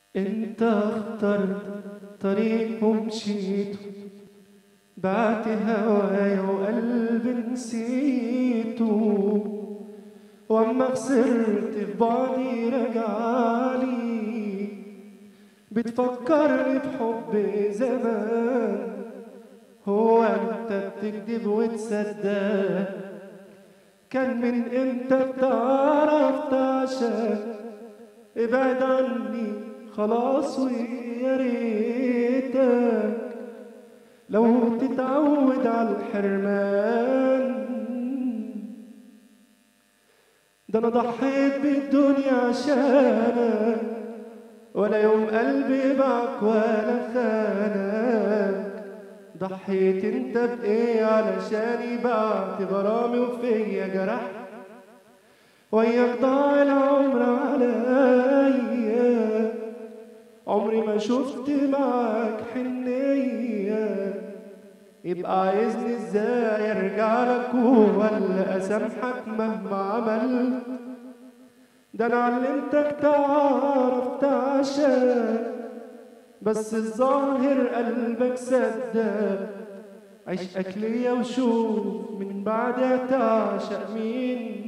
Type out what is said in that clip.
انت اخترت طريق ومشيته بعت هوايا وقلبي نسيته واما خسرت في بعدي رجعلي بتفكرني بحب زمان هو انت بتكذب وتصدق كان من امتى بتعرف تعشق ابعد عني خلاص ويا ريتك لو تتعود على الحرمان ده انا ضحيت بالدنيا عشانك ولا يوم قلبي باعك ولا خانك ضحيت انت بايه علشاني بعت غرامي وفيا جرح وياك ضاع العمر عليا عمري ما شفت معاك حنية يبقى عايزني ازاي ارجع لك ولا اسامحك مهما عملت ده انا علمتك تعرف تعشق بس الظاهر قلبك صدق عشقك ليا وشوف من بعدها تعشق مين